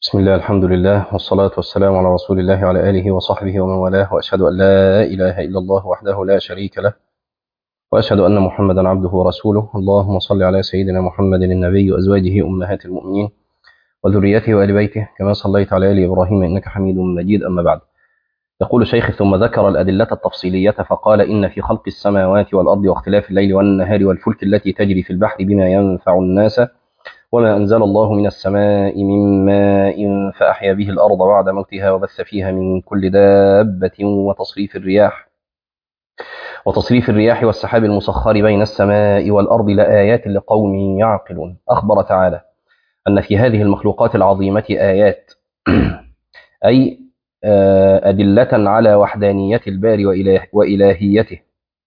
بسم الله الحمد لله والصلاة والسلام على رسول الله وعلى آله وصحبه ومن والاه وأشهد أن لا إله إلا الله وحده لا شريك له وأشهد أن محمدا عبده ورسوله اللهم صل على سيدنا محمد النبي وأزواجه أمهات المؤمنين وذريته وآل بيته كما صليت على آل إبراهيم إنك حميد مجيد أما بعد يقول الشيخ ثم ذكر الأدلة التفصيلية فقال إن في خلق السماوات والأرض واختلاف الليل والنهار والفلك التي تجري في البحر بما ينفع الناس وما أنزل الله من السماء من ماء فأحيا به الأرض بعد موتها وبث فيها من كل دابة وتصريف الرياح وتصريف الرياح والسحاب المسخر بين السماء والأرض لآيات لقوم يعقلون أخبر تعالى أن في هذه المخلوقات العظيمة آيات أي أدلة على وحدانية الباري وإله وإلهيته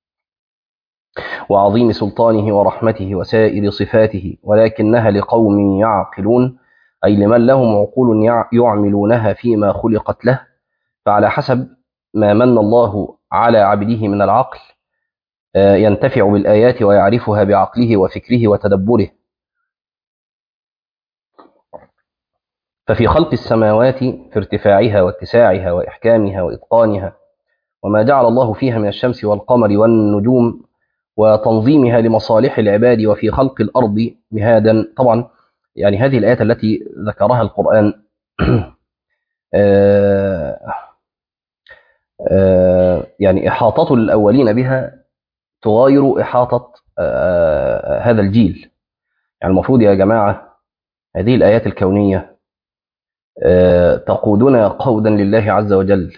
وعظيم سلطانه ورحمته وسائر صفاته ولكنها لقوم يعقلون أي لمن لهم عقول يعملونها فيما خلقت له فعلى حسب ما من الله على عبده من العقل ينتفع بالآيات ويعرفها بعقله وفكره وتدبره ففي خلق السماوات في ارتفاعها واتساعها وإحكامها وإتقانها وما جعل الله فيها من الشمس والقمر والنجوم وتنظيمها لمصالح العباد وفي خلق الأرض مهادا طبعا يعني هذه الآيات التي ذكرها القرآن يعني إحاطة الأولين بها تغاير إحاطة هذا الجيل يعني المفروض يا جماعة هذه الآيات الكونية تقودنا قودا لله عز وجل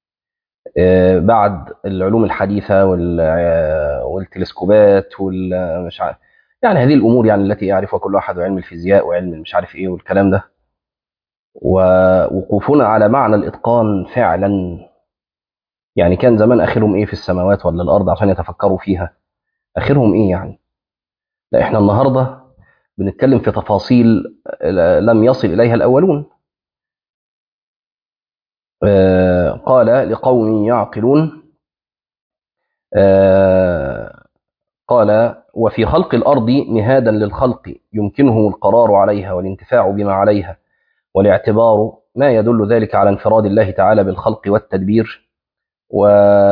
بعد العلوم الحديثة والتلسكوبات والمش عارف يعني هذه الأمور يعني التي يعرفها كل أحد وعلم الفيزياء وعلم مش عارف إيه والكلام ده ووقوفنا على معنى الإتقان فعلا يعني كان زمان آخرهم إيه في السماوات ولا الأرض عشان يتفكروا فيها آخرهم إيه يعني لا إحنا النهاردة بنتكلم في تفاصيل لم يصل إليها الأولون آه قال لقوم يعقلون آه قال وفي خلق الأرض مهادا للخلق يمكنهم القرار عليها والانتفاع بما عليها والاعتبار ما يدل ذلك على انفراد الله تعالى بالخلق والتدبير و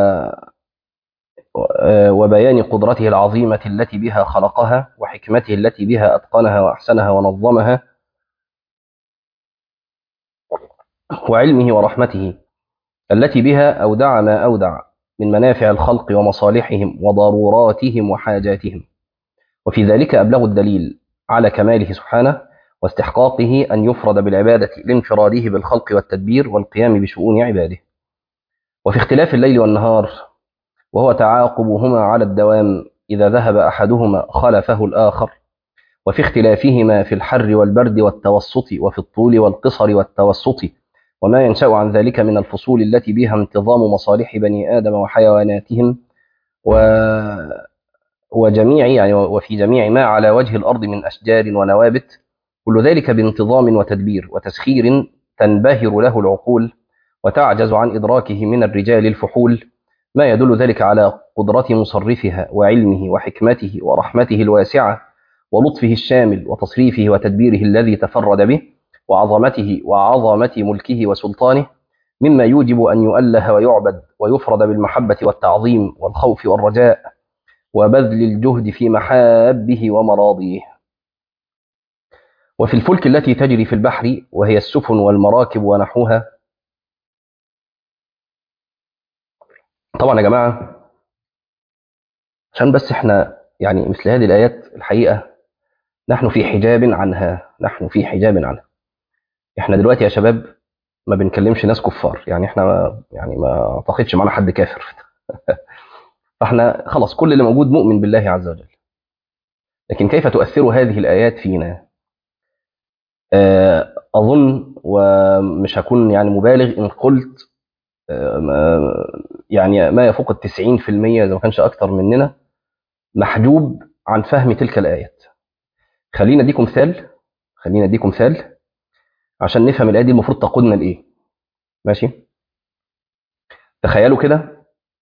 وبيان قدرته العظيمة التي بها خلقها وحكمته التي بها أتقنها وأحسنها ونظمها وعلمه ورحمته التي بها أودع ما أودع من منافع الخلق ومصالحهم وضروراتهم وحاجاتهم وفي ذلك أبلغ الدليل على كماله سبحانه واستحقاقه أن يفرد بالعبادة لانفراده بالخلق والتدبير والقيام بشؤون عباده وفي اختلاف الليل والنهار وهو تعاقبهما على الدوام إذا ذهب أحدهما خلفه الآخر وفي اختلافهما في الحر والبرد والتوسط وفي الطول والقصر والتوسط وما ينشأ عن ذلك من الفصول التي بها انتظام مصالح بني آدم وحيواناتهم و وجميع يعني وفي جميع ما على وجه الأرض من أشجار ونوابت كل ذلك بانتظام وتدبير وتسخير تنبهر له العقول وتعجز عن إدراكه من الرجال الفحول ما يدل ذلك على قدرة مصرفها وعلمه وحكمته ورحمته الواسعة ولطفه الشامل وتصريفه وتدبيره الذي تفرد به وعظمته وعظمة ملكه وسلطانه مما يوجب أن يؤله ويعبد ويفرد بالمحبة والتعظيم والخوف والرجاء وبذل الجهد في محابه ومراضيه وفي الفلك التي تجري في البحر وهي السفن والمراكب ونحوها طبعا يا جماعة عشان بس احنا يعني مثل هذه الآيات الحقيقة نحن في حجاب عنها نحن في حجاب عنها احنا دلوقتي يا شباب ما بنكلمش ناس كفار يعني احنا ما يعني ما اعتقدش معانا حد كافر فاحنا خلاص كل اللي موجود مؤمن بالله عز وجل لكن كيف تؤثر هذه الآيات فينا أظن ومش هكون يعني مبالغ إن قلت يعني ما يفوق التسعين في المية إذا ما كانش أكتر مننا محجوب عن فهم تلك الآيات خلينا أديكم مثال خلينا أديكم مثال عشان نفهم الآية دي المفروض تقودنا لإيه ماشي تخيلوا كده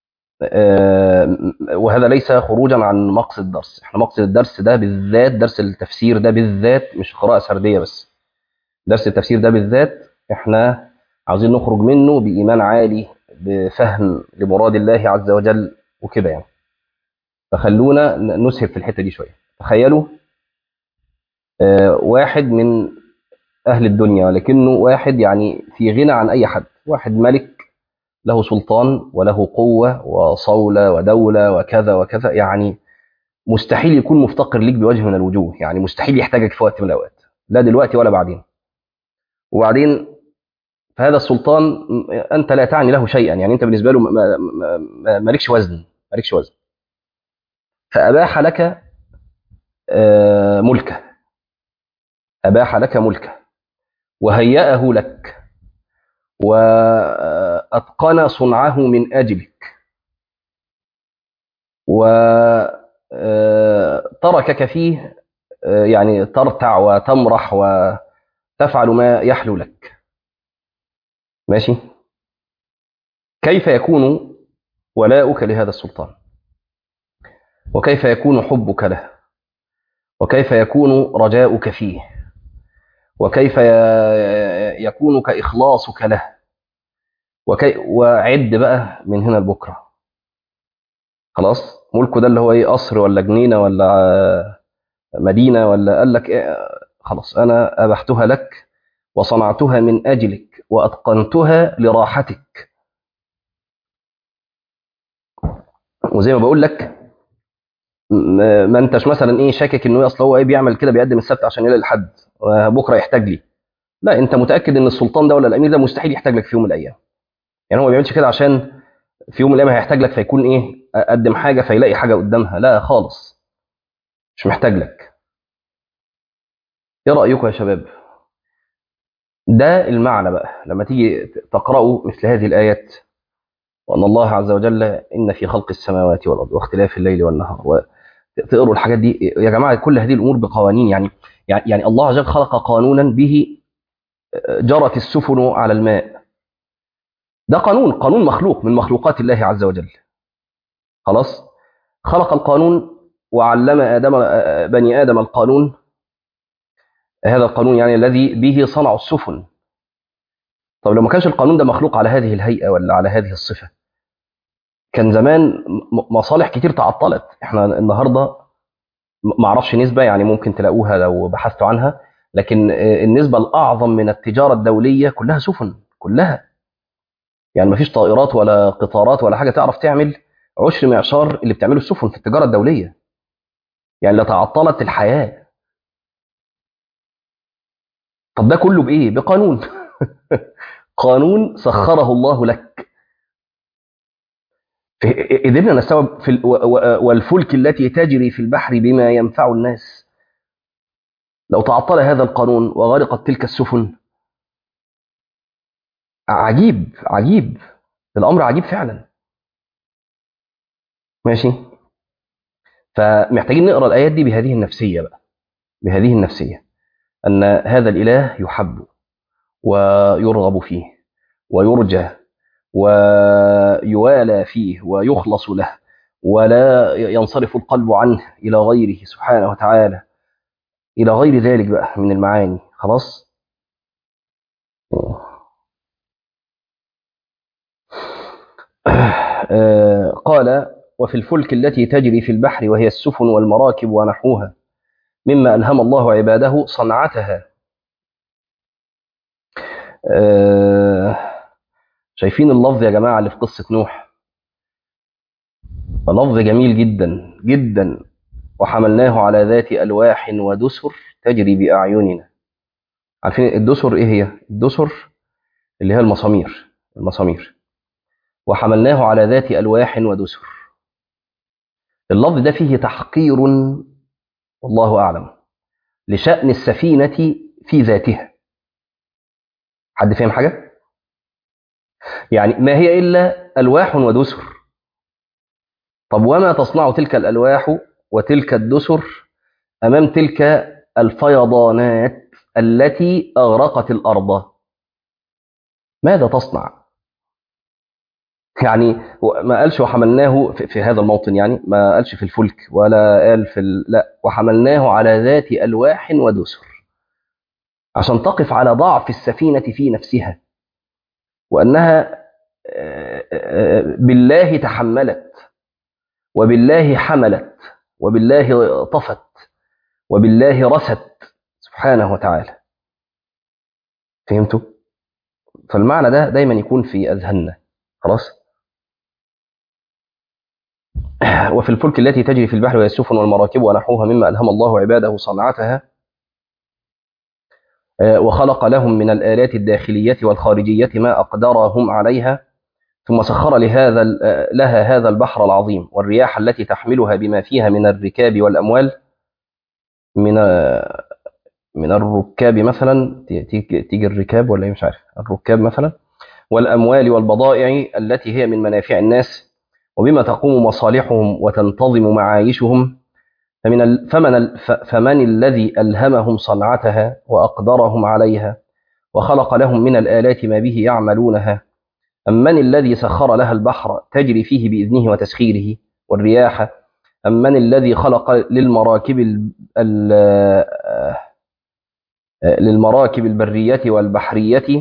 وهذا ليس خروجا عن مقصد الدرس احنا مقصد الدرس ده بالذات درس التفسير ده بالذات مش قراءة سردية بس درس التفسير ده بالذات احنا عاوزين نخرج منه بإيمان عالي بفهم لمراد الله عز وجل وكده يعني فخلونا نسهب في الحتة دي شوية تخيلوا آه واحد من أهل الدنيا ولكنه واحد يعني في غنى عن أي حد واحد ملك له سلطان وله قوة وصولة ودولة وكذا وكذا يعني مستحيل يكون مفتقر ليك بوجه من الوجوه يعني مستحيل يحتاجك في وقت من الأوقات لا دلوقتي ولا بعدين وبعدين فهذا السلطان أنت لا تعني له شيئا يعني أنت بالنسبة له مالكش وزن مالكش وزن فأباح لك ملكه أباح لك ملكه وهيأه لك وأتقن صنعه من أجلك وتركك فيه يعني ترتع وتمرح وتفعل ما يحلو لك ماشي كيف يكون ولاؤك لهذا السلطان وكيف يكون حبك له وكيف يكون رجاؤك فيه وكيف يكون كإخلاصك له وكي وعد بقى من هنا لبكرة خلاص ملكه ده اللي هو ايه قصر ولا جنينة ولا مدينة ولا قال لك إيه خلاص أنا أبحتها لك وصنعتها من أجلك وأتقنتها لراحتك وزي ما بقول لك ما انتش مثلا ايه شاكك انه اصل هو ايه بيعمل كده بيقدم السبت عشان يلاقي الحد بكره يحتاج لي لا انت متاكد ان السلطان ده ولا الامير ده مستحيل يحتاج لك في يوم من الايام يعني هو ما بيعملش كده عشان في يوم من الايام هيحتاج لك فيكون ايه قدم حاجه فيلاقي حاجه قدامها لا خالص مش محتاج لك ايه رايكم يا شباب ده المعنى بقى لما تيجي تقرأوا مثل هذه الآيات وأن الله عز وجل إن في خلق السماوات والأرض واختلاف الليل والنهار تقروا الحاجات دي يا جماعة كل هذه الأمور بقوانين يعني يعني الله عز وجل خلق قانونا به جرت السفن على الماء ده قانون قانون مخلوق من مخلوقات الله عز وجل خلاص خلق القانون وعلم آدم بني آدم القانون هذا القانون يعني الذي به صنعوا السفن طب لو ما كانش القانون ده مخلوق على هذه الهيئة ولا على هذه الصفة كان زمان مصالح كتير تعطلت احنا النهاردة ما اعرفش نسبة يعني ممكن تلاقوها لو بحثتوا عنها لكن النسبة الأعظم من التجارة الدولية كلها سفن كلها يعني ما فيش طائرات ولا قطارات ولا حاجة تعرف تعمل عشر معشار اللي بتعمله السفن في التجارة الدولية يعني لتعطلت الحياة طب ده كله بإيه؟ بقانون قانون سخره الله لك قدرنا نستوعب في والفلك التي تجري في البحر بما ينفع الناس لو تعطل هذا القانون وغرقت تلك السفن عجيب عجيب الامر عجيب فعلا ماشي فمحتاجين نقرا الايات دي بهذه النفسيه بقى بهذه النفسيه ان هذا الاله يحب ويرغب فيه ويرجى ويوالى فيه ويخلص له ولا ينصرف القلب عنه إلى غيره سبحانه وتعالى إلى غير ذلك بقى من المعاني خلاص قال وفي الفلك التي تجري في البحر وهي السفن والمراكب ونحوها مما ألهم الله عباده صنعتها شايفين اللفظ يا جماعة اللي في قصة نوح لفظ جميل جدا جدا وحملناه على ذات ألواح ودسر تجري بأعيننا عارفين الدسر إيه هي؟ الدسر اللي هي المسامير المسامير وحملناه على ذات ألواح ودسر اللفظ ده فيه تحقير والله أعلم لشأن السفينة في ذاتها حد فاهم حاجة؟ يعني ما هي إلا ألواح ودسر طب وما تصنع تلك الألواح وتلك الدسر أمام تلك الفيضانات التي أغرقت الأرض ماذا تصنع يعني ما قالش وحملناه في, في هذا الموطن يعني ما قالش في الفلك ولا قال في ال... لا وحملناه على ذات ألواح ودسر عشان تقف على ضعف السفينة في نفسها وأنها بالله تحملت وبالله حملت وبالله طفت وبالله رست سبحانه وتعالى فهمتوا؟ فالمعنى ده دايما يكون في أذهاننا خلاص؟ وفي الفلك التي تجري في البحر وهي السفن والمراكب ونحوها مما ألهم الله عباده صنعتها وخلق لهم من الآلات الداخلية والخارجية ما أقدرهم عليها ثم سخر لهذا لها هذا البحر العظيم والرياح التي تحملها بما فيها من الركاب والأموال من من الركاب مثلا تيجي الركاب ولا مش عارف الركاب مثلا والأموال والبضائع التي هي من منافع الناس وبما تقوم مصالحهم وتنتظم معايشهم فمن ال فمن ال فمن الذي ألهمهم صنعتها وأقدرهم عليها وخلق لهم من الآلات ما به يعملونها أم من الذي سخر لها البحر تجري فيه بإذنه وتسخيره والرياح أم من الذي خلق للمراكب ال ال للمراكب البرية والبحرية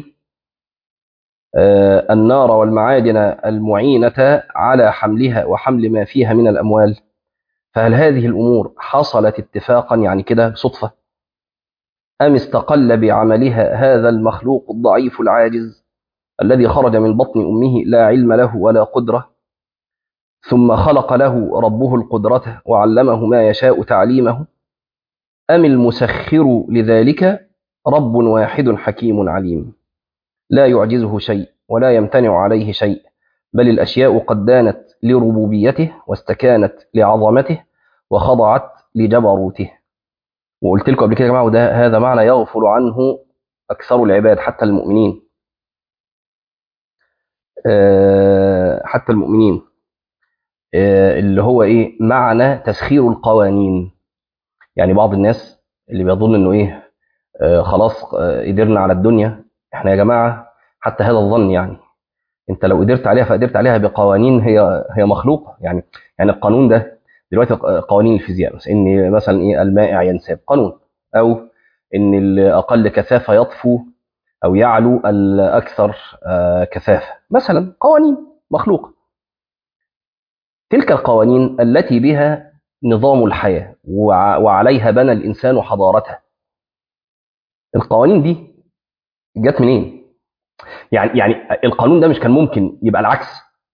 النار والمعادن المعينة على حملها وحمل ما فيها من الأموال فهل هذه الأمور حصلت اتفاقا يعني كده صدفة أم استقل بعملها هذا المخلوق الضعيف العاجز الذي خرج من بطن أمه لا علم له ولا قدرة ثم خلق له ربه القدرة وعلمه ما يشاء تعليمه أم المسخر لذلك رب واحد حكيم عليم لا يعجزه شيء ولا يمتنع عليه شيء بل الأشياء قد دانت لربوبيته واستكانت لعظمته وخضعت لجبروته وقلت لكم قبل كده يا جماعه وده هذا معنى يغفل عنه اكثر العباد حتى المؤمنين حتى المؤمنين اللي هو ايه معنى تسخير القوانين يعني بعض الناس اللي بيظن انه ايه خلاص قدرنا على الدنيا احنا يا جماعه حتى هذا الظن يعني انت لو قدرت عليها فقدرت عليها بقوانين هي هي مخلوقه يعني يعني القانون ده دلوقتي قوانين الفيزياء مثلا ان مثلا ايه المائع ينساب قانون او ان الاقل كثافه يطفو او يعلو الاكثر كثافه مثلا قوانين مخلوقه تلك القوانين التي بها نظام الحياه وعليها بنى الانسان حضارته القوانين دي جت منين يعني يعني القانون ده مش كان ممكن يبقى العكس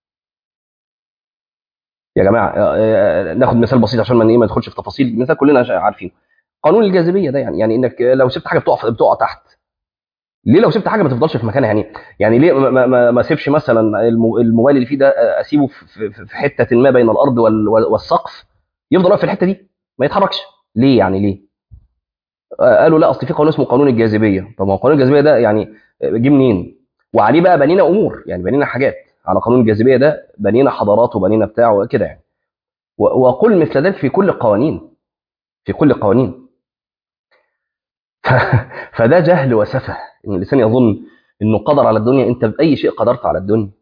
يا جماعه ناخد مثال بسيط عشان ما ما ندخلش في تفاصيل مثال كلنا عارفين قانون الجاذبيه ده يعني يعني انك لو سبت حاجه بتقع بتقع تحت ليه لو سبت حاجه ما تفضلش في مكانها يعني يعني ليه ما, ما, ما اسيبش مثلا الموبايل اللي فيه ده اسيبه في, في حته ما بين الارض والسقف يفضل واقف في الحته دي ما يتحركش ليه يعني ليه قالوا لا اصل في قانون اسمه قانون الجاذبيه طب ما قانون الجاذبيه ده يعني جه منين وعليه بقى بنينا امور يعني بنينا حاجات على قانون الجاذبيه ده بنينا حضارات وبنينا بتاع وكده يعني وقل مثل ذلك في كل القوانين في كل القوانين فده جهل وسفه ان الانسان يظن انه قدر على الدنيا انت باي شيء قدرت على الدنيا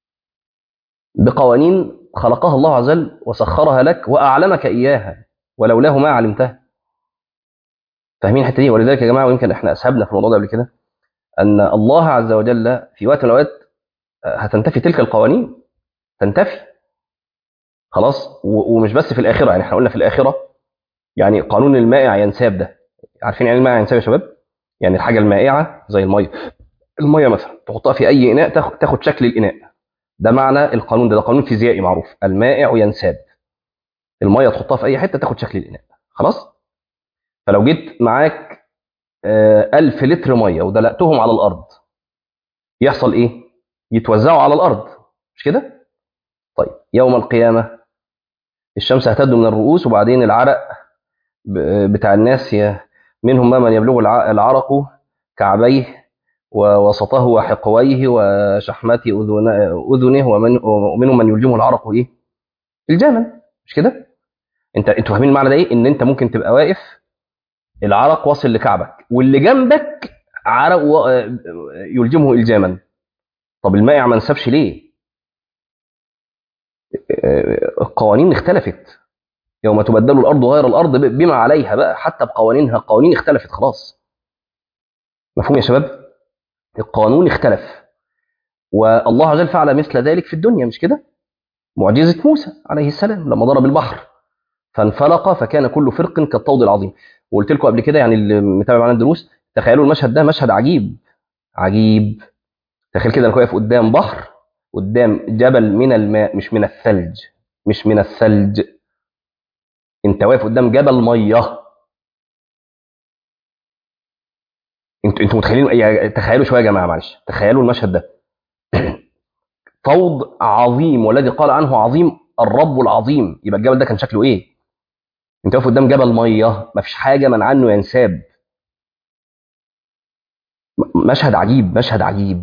بقوانين خلقها الله عز وجل وسخرها لك واعلمك اياها ولولاه ما علمتها فاهمين الحته دي ولذلك يا جماعه ويمكن احنا اسهبنا في الموضوع ده قبل كده ان الله عز وجل في وقت من الاوقات هتنتفي تلك القوانين تنتفي خلاص ومش بس في الاخره يعني احنا قلنا في الاخره يعني قانون المائع ينساب ده عارفين يعني المائع ينساب يا شباب يعني الحاجه المائعه زي الميه الميه مثلا تحطها في اي اناء تاخد شكل الاناء ده معنى القانون ده ده قانون فيزيائي معروف المائع ينساب الميه تحطها في اي حته تاخد شكل الاناء خلاص فلو جيت معاك ألف لتر ميه ودلقتهم على الارض يحصل ايه يتوزعوا على الارض مش كده طيب يوم القيامه الشمس هتبدو من الرؤوس وبعدين العرق بتاع الناس منهم من يبلغ العرق كعبيه ووسطه وحقويه وشحمات اذنه ومنهم من يلجمه العرق ايه الجاما مش كده انت انتوا فاهمين المعنى ده ايه ان انت ممكن تبقى واقف العرق واصل لكعبك واللي جنبك عرق يلجمه الجاما طب المائع ما نسبش ليه القوانين اختلفت يوم تبدل الارض غير الارض بما عليها بقى حتى بقوانينها قوانين اختلفت خلاص مفهوم يا شباب القانون اختلف والله عز وجل فعل مثل ذلك في الدنيا مش كده معجزة موسى عليه السلام لما ضرب البحر فانفلق فكان كل فرق كالطود العظيم وقلت لكم قبل كده يعني اللي متابع معانا الدروس تخيلوا المشهد ده مشهد عجيب عجيب تخيل كده انك واقف قدام بحر قدام جبل من الماء مش من الثلج مش من الثلج انت واقف قدام جبل ميه انتوا انتوا متخيلين يعني تخيلوا شويه يا جماعه معلش تخيلوا المشهد ده فوض عظيم والذي قال عنه عظيم الرب العظيم يبقى الجبل ده كان شكله ايه انت واقف قدام جبل ميه مفيش حاجه من عنه ينساب مشهد عجيب مشهد عجيب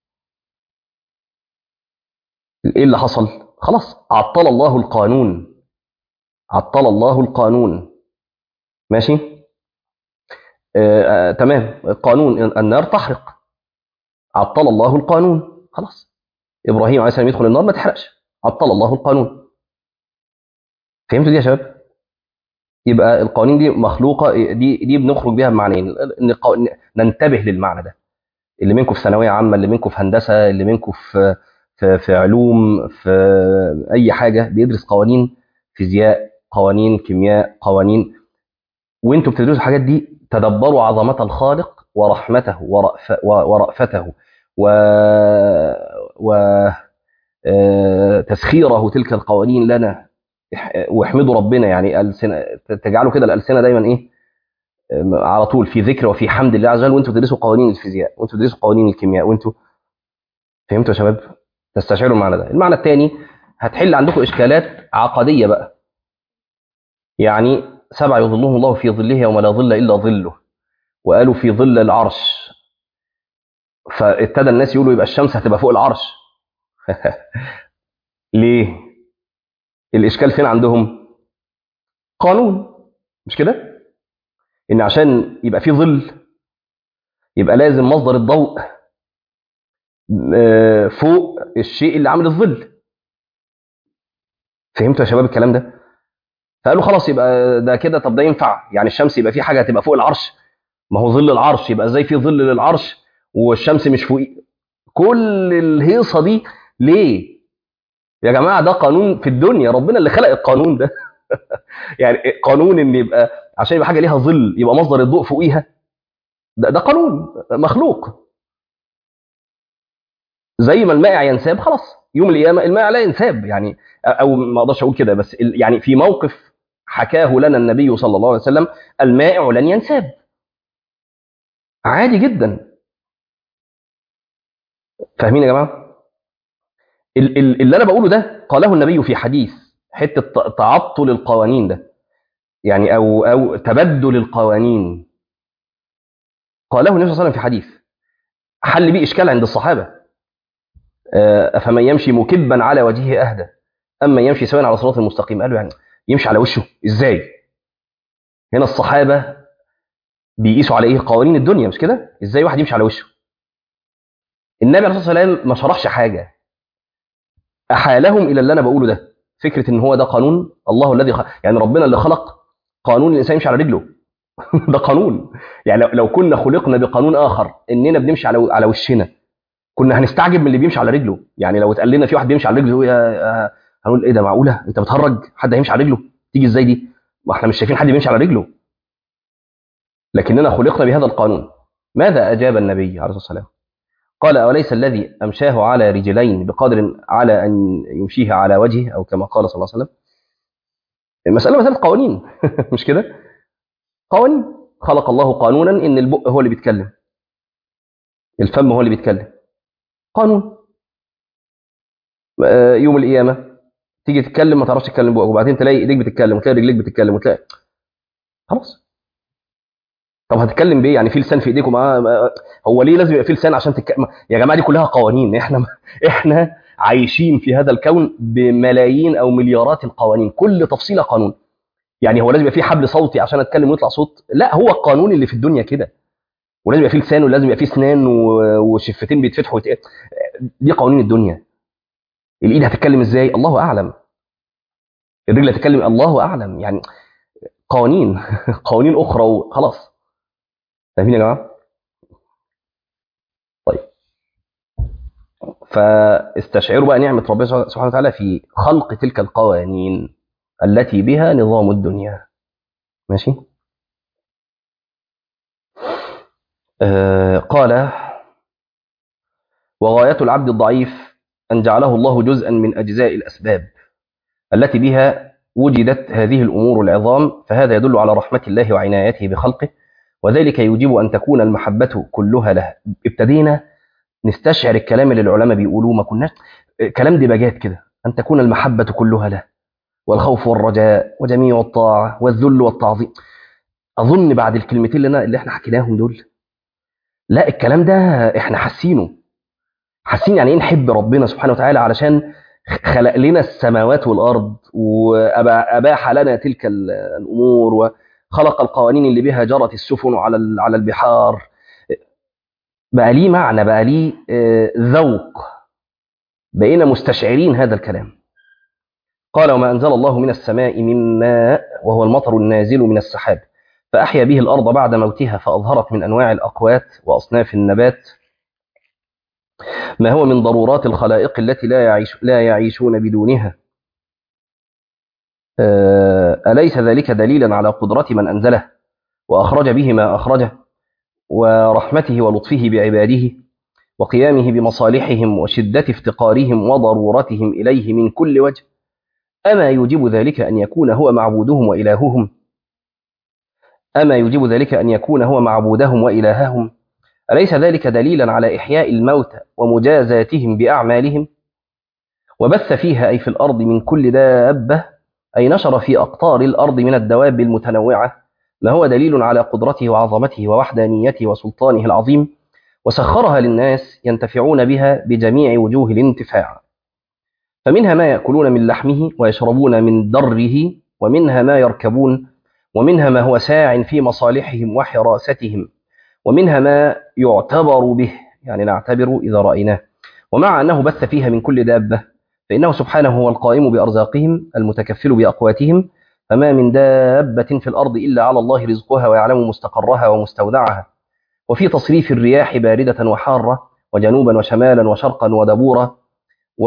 ايه اللي حصل خلاص عطل الله القانون عطل الله القانون ماشي آه آه تمام القانون النار تحرق عطل الله القانون خلاص ابراهيم عليه السلام يدخل النار ما تحرقش عطل الله القانون فهمتوا دي يا شباب يبقى القوانين دي مخلوقه دي دي بنخرج بيها بمعنيين ننتبه للمعنى ده اللي منكم في ثانويه عامه اللي منكم في هندسه اللي منكم في في, في علوم في اي حاجه بيدرس قوانين فيزياء قوانين كيمياء قوانين وانتوا بتدرسوا الحاجات دي تدبروا عظمه الخالق ورحمته ورأف ورأفته و, و تسخيره تلك القوانين لنا واحمدوا ربنا يعني ألسنة تجعلوا كده الألسنة دايما إيه على طول في ذكر وفي حمد الله عز وجل وانتوا تدرسوا قوانين الفيزياء وانتوا تدرسوا قوانين الكيمياء وانتوا فهمتوا يا شباب تستشعروا المعنى ده المعنى الثاني هتحل عندكم إشكالات عقدية بقى يعني سبع يظلهم الله في ظله يوم لا ظل إلا ظله وقالوا في ظل العرش فابتدى الناس يقولوا يبقى الشمس هتبقى فوق العرش ليه الاشكال فين عندهم قانون مش كده ان عشان يبقى في ظل يبقى لازم مصدر الضوء فوق الشيء اللي عامل الظل فهمتوا يا شباب الكلام ده فقالوا خلاص يبقى ده كده طب ده ينفع يعني الشمس يبقى في حاجه هتبقى فوق العرش ما هو ظل العرش يبقى ازاي في ظل للعرش والشمس مش فوق كل الهيصه دي ليه يا جماعه ده قانون في الدنيا ربنا اللي خلق القانون ده يعني قانون ان يبقى عشان يبقى حاجه ليها ظل يبقى مصدر الضوء فوقيها ده, ده قانون مخلوق زي ما المائع ينساب خلاص يوم القيامه المائع لا ينساب يعني او ما اقدرش اقول كده بس يعني في موقف حكاه لنا النبي صلى الله عليه وسلم المائع لن ينساب عادي جدا فاهمين يا جماعه اللي انا بقوله ده قاله النبي في حديث حته تعطل القوانين ده يعني او او تبدل القوانين قاله النبي صلى الله عليه وسلم في حديث حل بيه اشكال عند الصحابه افمن يمشي مكبا على وجهه اهدى اما يمشي سواء على صراط المستقيم قالوا يعني يمشي على وشه ازاي هنا الصحابه بيقيسوا على ايه قوانين الدنيا مش كده ازاي واحد يمشي على وشه النبي عليه الصلاه والسلام ما شرحش حاجه احالهم الى اللي انا بقوله ده فكره ان هو ده قانون الله الذي خلق يعني ربنا اللي خلق قانون الانسان يمشي على رجله ده قانون يعني لو كنا خلقنا بقانون اخر اننا بنمشي على على وشنا كنا هنستعجب من اللي بيمشي على رجله يعني لو اتقال لنا في واحد بيمشي على رجله يا هنقول ايه ده معقوله انت بتهرج حد هيمشي على رجله تيجي ازاي دي ما احنا مش شايفين حد بيمشي على رجله لكننا خلقنا بهذا القانون ماذا اجاب النبي عليه الصلاه والسلام قال أوليس الذي أمشاه على رجلين بقدر على أن يمشيه على وجهه أو كما قال صلى الله عليه وسلم المسألة مسألة قوانين مش كده قوانين خلق الله قانونا إن البق هو اللي بيتكلم الفم هو اللي بيتكلم قانون يوم القيامة تيجي تتكلم ما تعرفش تتكلم بقك وبعدين تلاقي ايديك بتتكلم وتلاقي رجليك بتتكلم وتلاقي خلاص طب هتتكلم بايه يعني في لسان في ايديك ومعاه هو ليه لازم يبقى في لسان عشان تتكلم يا جماعه دي كلها قوانين احنا احنا عايشين في هذا الكون بملايين او مليارات القوانين كل تفصيله قانون يعني هو لازم يبقى في حبل صوتي عشان اتكلم ويطلع صوت لا هو القانون اللي في الدنيا كده ولازم يبقى في لسان ولازم يبقى في اسنان وشفتين بيتفتحوا ويتق... دي قوانين الدنيا الايد هتتكلم ازاي الله اعلم الرجل هتتكلم الله اعلم يعني قوانين قوانين اخرى وخلاص فاهمين يا جماعه فاستشعروا بقى نعمة ربنا سبحانه وتعالى في خلق تلك القوانين التي بها نظام الدنيا ماشي آه قال وغاية العبد الضعيف أن جعله الله جزءا من أجزاء الأسباب التي بها وجدت هذه الأمور العظام فهذا يدل على رحمة الله وعنايته بخلقه وذلك يجب أن تكون المحبة كلها له ابتدينا نستشعر الكلام اللي العلماء بيقولوه ما كناش كلام دباجات كده أن تكون المحبة كلها له والخوف والرجاء وجميع الطاعة والذل والتعظيم أظن بعد الكلمتين اللي, اللي احنا حكيناهم دول لا الكلام ده احنا حاسينه حاسين يعني ايه نحب ربنا سبحانه وتعالى علشان خلق لنا السماوات والارض واباح لنا تلك الامور وخلق القوانين اللي بها جرت السفن على على البحار بقى ليه معنى بقى ليه ذوق بقينا مستشعرين هذا الكلام قال وما انزل الله من السماء من ماء وهو المطر النازل من السحاب فاحيا به الارض بعد موتها فاظهرت من انواع الاقوات واصناف النبات ما هو من ضرورات الخلائق التي لا يعيش لا يعيشون بدونها أليس ذلك دليلا على قدرة من أنزله وأخرج به ما أخرجه ورحمته ولطفه بعباده وقيامه بمصالحهم وشدة افتقارهم وضرورتهم إليه من كل وجه أما يجب ذلك أن يكون هو معبودهم وإلههم أما يجب ذلك أن يكون هو معبودهم وإلههم أليس ذلك دليلا على إحياء الموتى ومجازاتهم بأعمالهم وبث فيها أي في الأرض من كل دابة أي نشر في أقطار الأرض من الدواب المتنوعة ما هو دليل على قدرته وعظمته ووحدانيته وسلطانه العظيم وسخرها للناس ينتفعون بها بجميع وجوه الانتفاع فمنها ما يأكلون من لحمه ويشربون من دره ومنها ما يركبون ومنها ما هو ساع في مصالحهم وحراستهم ومنها ما يعتبر به يعني نعتبر إذا رأيناه ومع أنه بث فيها من كل دابة فإنه سبحانه هو القائم بأرزاقهم المتكفل بأقواتهم فما من دابة في الأرض إلا على الله رزقها ويعلم مستقرها ومستودعها وفي تصريف الرياح باردة وحارة وجنوبا وشمالا وشرقا ودبورا و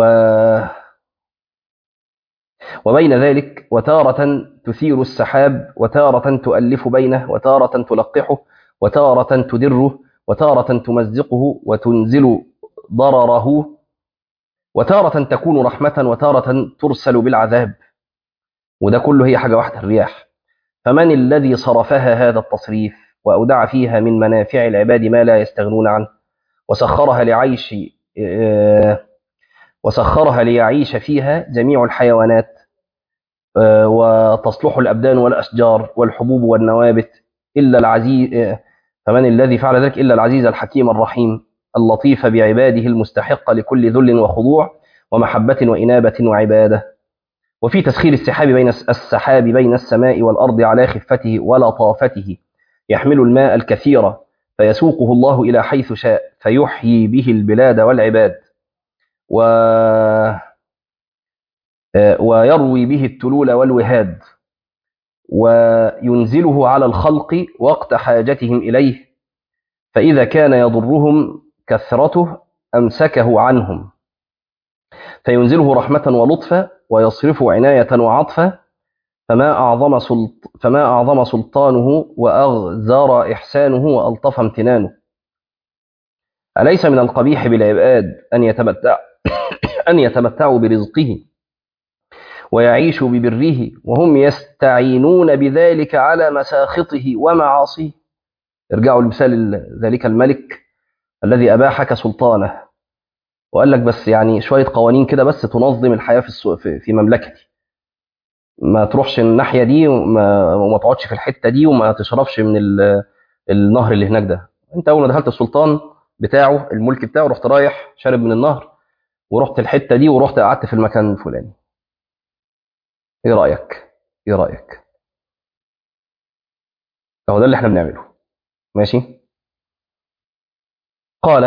وبين ذلك وتارة تثير السحاب وتارة تؤلف بينه وتارة تلقحه وتارة تدره وتارة تمزقه وتنزل ضرره وتارة تكون رحمة وتارة ترسل بالعذاب وده كله هي حاجة واحدة الرياح فمن الذي صرفها هذا التصريف وأودع فيها من منافع العباد ما لا يستغنون عنه وسخرها لعيش وسخرها ليعيش فيها جميع الحيوانات وتصلح الأبدان والأشجار والحبوب والنوابت إلا العزيز فمن الذي فعل ذلك إلا العزيز الحكيم الرحيم اللطيف بعباده المستحق لكل ذل وخضوع ومحبة وإنابة وعبادة وفي تسخير السحاب بين السحاب بين السماء والأرض على خفته ولطافته يحمل الماء الكثير فيسوقه الله إلى حيث شاء فيحيي به البلاد والعباد و ويروي به التلول والوهاد وينزله على الخلق وقت حاجتهم إليه فإذا كان يضرهم كثرته أمسكه عنهم فينزله رحمة ولطفا ويصرفه عناية وعطفا فما أعظم, سلط فما أعظم سلطانه وأغزر إحسانه وألطف امتنانه أليس من القبيح بالعباد أن يتمتع أن يتمتعوا برزقه ويعيشوا ببره وهم يستعينون بذلك على مساخطه ومعاصيه ارجعوا لمثال ذلك الملك الذي أباحك سلطانه وقال لك بس يعني شوية قوانين كده بس تنظم الحياة في, السوق في, في مملكتي ما تروحش الناحية دي وما, وما تقعدش في الحتة دي وما تشربش من النهر اللي هناك ده انت اول ما دخلت السلطان بتاعه الملك بتاعه رحت رايح شارب من النهر ورحت الحتة دي ورحت قعدت في المكان الفلاني ايه رأيك ايه رأيك هو ده اللي احنا بنعمله ماشي قال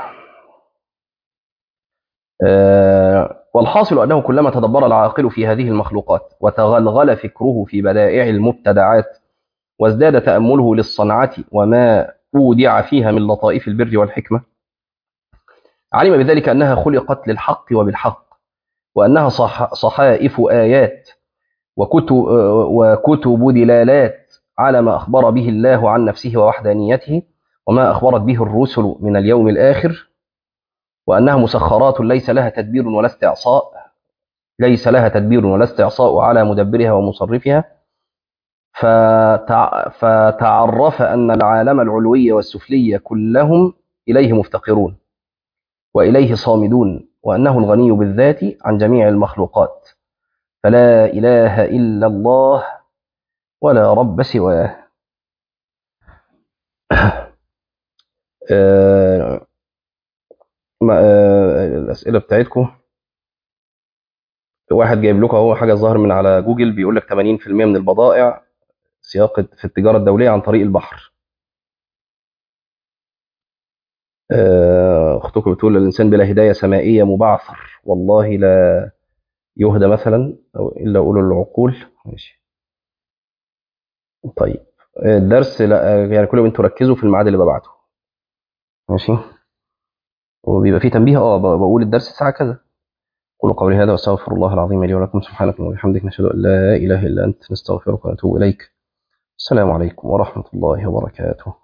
آه والحاصل أنه كلما تدبر العاقل في هذه المخلوقات وتغلغل فكره في بدائع المبتدعات وازداد تأمله للصنعة وما أودع فيها من لطائف البر والحكمة علم بذلك أنها خلقت للحق وبالحق وأنها صح صحائف آيات وكتب, وكتب دلالات على ما أخبر به الله عن نفسه ووحدانيته وما أخبرت به الرسل من اليوم الآخر وأنها مسخرات ليس لها تدبير ولا استعصاء ليس لها تدبير ولا استعصاء على مدبرها ومصرفها فتع... فتعرف أن العالم العلوي والسفلي كلهم إليه مفتقرون وإليه صامدون وأنه الغني بالذات عن جميع المخلوقات فلا إله إلا الله ولا رب سواه آه... ما... آه... الأسئلة بتاعتكم واحد جايب لكم اهو حاجه ظاهر من على جوجل بيقول لك 80% من البضائع سياق في التجاره الدوليه عن طريق البحر اختكم بتقول الانسان بلا هدايه سمائيه مبعثر والله لا يهدى مثلا او الا اولو العقول ماشي طيب الدرس لا يعني كل يوم انتوا ركزوا في الميعاد اللي ببعته ماشي وبيبقى فيه تنبيه اه بقول الدرس الساعه كذا قولوا قولي هذا واستغفر الله العظيم لي ولكم سبحانك وبحمدك نشهد ان لا اله الا انت نستغفرك ونتوب اليك السلام عليكم ورحمه الله وبركاته